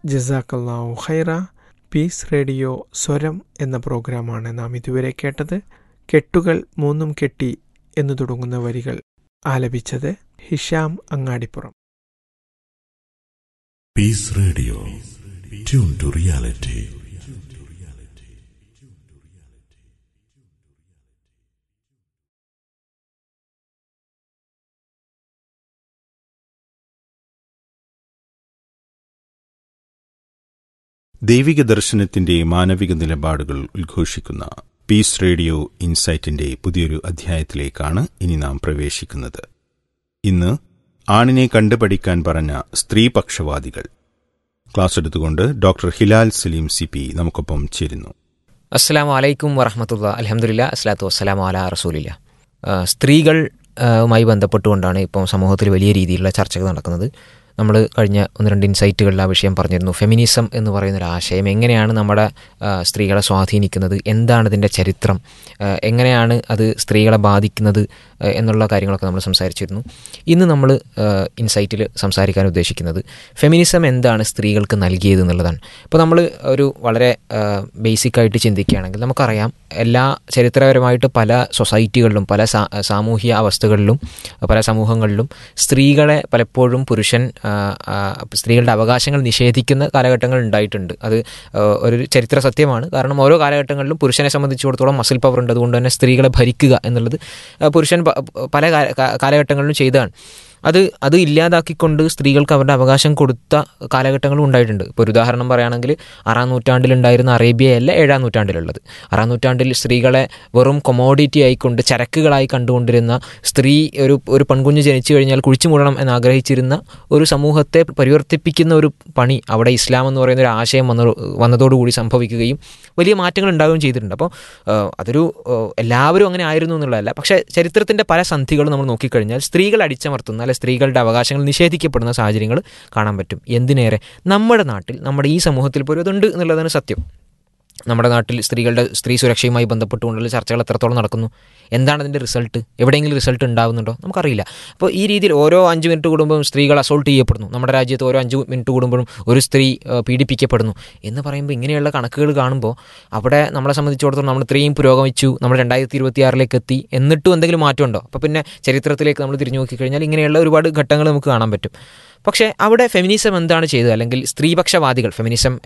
ജസാക്കല്ലാഹു ഖൈറ piece radio സ്വരം എന്ന പ്രോഗ്രാമാണ് നാം ഇതുവരെ കേട്ടത് കെട്ടുകൾ മൂന്നും കെട്ടി എന്നു തുടങ്ങുന്ന വരികൾ ആലപിച്ചത് Hisham Angadippuram peace radio tune to reality ദൈവിക ദർശനത്തിന്റെ മാനവിക നിലപാടുകൾ ഉദ്ഘോഷിക്കുന്ന പീസ് റേഡിയോ ഇൻസൈറ്റിന്റെ പുതിയൊരു അധ്യായത്തിലേക്കാണ് ഇനി നാം പ്രവേശിക്കുന്നത് ഇന്ന് ആണിനെ കണ്ടുപഠിക്കാൻ പറഞ്ഞ സ്ത്രീപക്ഷവാദികൾ ക്ലാസ് എടുത്തുകൊണ്ട് doctor Hilal Saleem C P നമുക്കൊപ്പം ചേരുന്നു അസ്സാം വലൈക്കും വറഹമത്തുള്ള അലഹമുല്ല അസ്ലാത്തു വസ്സലാം അല റസൂലില്ല സ്ത്രീകൾ ആ, മായി ബന്ധപ്പെട്ടുകൊണ്ടാണ് ഇപ്പം സമൂഹത്തിൽ വലിയ രീതിയിലുള്ള ചർച്ചകൾ നടക്കുന്നത് നമ്മൾ കഴിഞ്ഞ ഒന്ന് രണ്ട് ഇൻസൈറ്റുകളിൽ ആ വിഷയം പറഞ്ഞിരുന്നു ഫെമിനിസം എന്ന് പറയുന്ന ഒരു ആശയം എങ്ങനെയാണ് നമ്മുടെ ആ, സ്ത്രീകളെ സ്വാധീനിക്കുന്നത് എന്താണ് ഇതിൻ്റെ ചരിത്രം ആ, എങ്ങനെയാണ് അത് സ്ത്രീകളെ ബാധിക്കുന്നത് ആ, എന്നുള്ള കാര്യങ്ങളൊക്കെ നമ്മൾ സംസാരിച്ചിരുന്നു ഇന്ന് നമ്മൾ ഇൻസൈറ്റിൽ സംസാരിക്കാൻ ഉദ്ദേശിക്കുന്നത് ഫെമിനിസം എന്താണ് സ്ത്രീകൾക്ക് നൽകിയത് എന്നുള്ളതാണ് ഇപ്പോൾ നമ്മൾ ഒരു വളരെ ബേസിക്കായിട്ട് ചിന്തിക്കുകയാണെങ്കിൽ നമുക്കറിയാം എല്ലാ ചരിത്രപരമായിട്ട് പല സൊസൈറ്റികളിലും പല സാ- സാമൂഹ്യ അവസ്ഥകളിലും പല സമൂഹങ്ങളിലും സ്ത്രീകളെ പലപ്പോഴും പുരുഷൻ ആ, ആ, സ്ത്രീകളുടെ അവകാശങ്ങൾ നിഷേധിക്കുന്ന കാലഘട്ടങ്ങൾ ഉണ്ടായിട്ടുണ്ട് അത് ആ, ഒരു ചരിത്ര സത്യമാണ് കാരണം ഓരോ കാലഘട്ടങ്ങളിലും പുരുഷനെ സംബന്ധിച്ചിടത്തോളം മസിൽ പവർ ഉണ്ട് അതുകൊണ്ട് തന്നെ സ്ത്രീകളെ ഭരിക്കുക എന്നുള്ളത് ആ, പുരുഷൻ പ- പല കാല- കാ- കാലഘട്ടങ്ങളിലും ചെയ്തതാണ് അത് അത് ഇല്ലാതാക്കിക്കൊണ്ട് സ്ത്രീകൾക്ക് അവരുടെ അവകാശം കൊടുത്ത കാലഘട്ടങ്ങളും ഉണ്ടായിട്ടുണ്ട് ഇപ്പോൾ ഒരു ഉദാഹരണം പറയുകയാണെങ്കിൽ ആറാം നൂറ്റാണ്ടിലുണ്ടായിരുന്ന അറേബ്യയല്ല ഏഴാം നൂറ്റാണ്ടിലുള്ളത് ആറാം നൂറ്റാണ്ടിൽ സ്ത്രീകളെ വെറും കൊമോഡിറ്റി ആയിക്കൊണ്ട് ചരക്കുകളായി കണ്ടുകൊണ്ടിരുന്ന സ്ത്രീ ഒരു ഒരു പെൺകുഞ്ഞ് ജനിച്ചു കഴിഞ്ഞാൽ കുഴിച്ചു മൂടണം എന്ന് ആഗ്രഹിച്ചിരുന്ന ഒരു സമൂഹത്തെ പരിവർത്തിപ്പിക്കുന്ന ഒരു പണി അവിടെ ഇസ്ലാം എന്ന് പറയുന്ന ഒരു ആശയം വന്ന വന്നതോടുകൂടി സംഭവിക്കുകയും വലിയ മാറ്റങ്ങൾ ഉണ്ടാവുകയും ചെയ്തിട്ടുണ്ട് അപ്പോൾ ഏഹ്, അതൊരു ഏഹ്, എല്ലാവരും അങ്ങനെ ആയിരുന്നു എന്നുള്ളതല്ല പക്ഷേ ചരിത്രത്തിൻ്റെ പല സന്ധികളും നമ്മൾ നോക്കിക്കഴിഞ്ഞാൽ സ്ത്രീകൾ അടിച്ചമർത്തുന്ന അല്ലെ സ്ത്രീകളുടെ അവകാശങ്ങൾ നിഷേധിക്കപ്പെടുന്ന സാഹചര്യങ്ങൾ കാണാൻ പറ്റും എന്തിനേറെ നമ്മുടെ നാട്ടിൽ നമ്മുടെ ഈ സമൂഹത്തിൽ പോലും അതുണ്ട് എന്നുള്ളതാണ് സത്യം നമ്മുടെ നാട്ടിൽ സ്ത്രീകളുടെ സ്ത്രീ സുരക്ഷയുമായി ബന്ധപ്പെട്ടുകൊണ്ടുള്ള ചർച്ചകൾ എത്രത്തോളം നടക്കുന്നു എന്താണ് അതിൻ്റെ റിസൾട്ട് എവിടെയെങ്കിലും റിസൾട്ട് ഉണ്ടാവുന്നുണ്ടോ നമുക്കറിയില്ല അപ്പോൾ ഈ രീതിയിൽ ഓരോ അഞ്ച് മിനിറ്റ് കൂടുമ്പോഴും സ്ത്രീകൾ അസോൾട്ട് ചെയ്യപ്പെടുന്നു നമ്മുടെ രാജ്യത്ത് ഓരോ അഞ്ച് മിനിറ്റ് കൂടുമ്പോഴും ഒരു സ്ത്രീ ഏഹ്, പീഡിപ്പിക്കപ്പെടുന്നു എന്ന് പറയുമ്പോൾ ഇങ്ങനെയുള്ള കണക്കുകൾ കാണുമ്പോൾ അവിടെ നമ്മളെ സംബന്ധിച്ചിടത്തോളം നമ്മൾ ഇത്രയും പുരോഗമിച്ചു നമ്മൾ രണ്ടായിരത്തി ഇരുപത്തി ആറിലേക്ക് എത്തി എന്നിട്ടും എന്തെങ്കിലും മാറ്റമുണ്ടോ അപ്പോൾ പിന്നെ ചരിത്രത്തിലേക്ക് നമ്മൾ തിരിഞ്ഞു നോക്കിക്കഴിഞ്ഞാൽ ഇങ്ങനെയുള്ള ഒരുപാട് ഘട്ടങ്ങൾ നമുക്ക് കാണാൻ പറ്റും പക്ഷേ അവിടെ ഫെമിനിസം എന്താണ് ചെയ്തത് അല്ലെങ്കിൽ സ്ത്രീപക്ഷവാദികൾ ഫെമിനിസം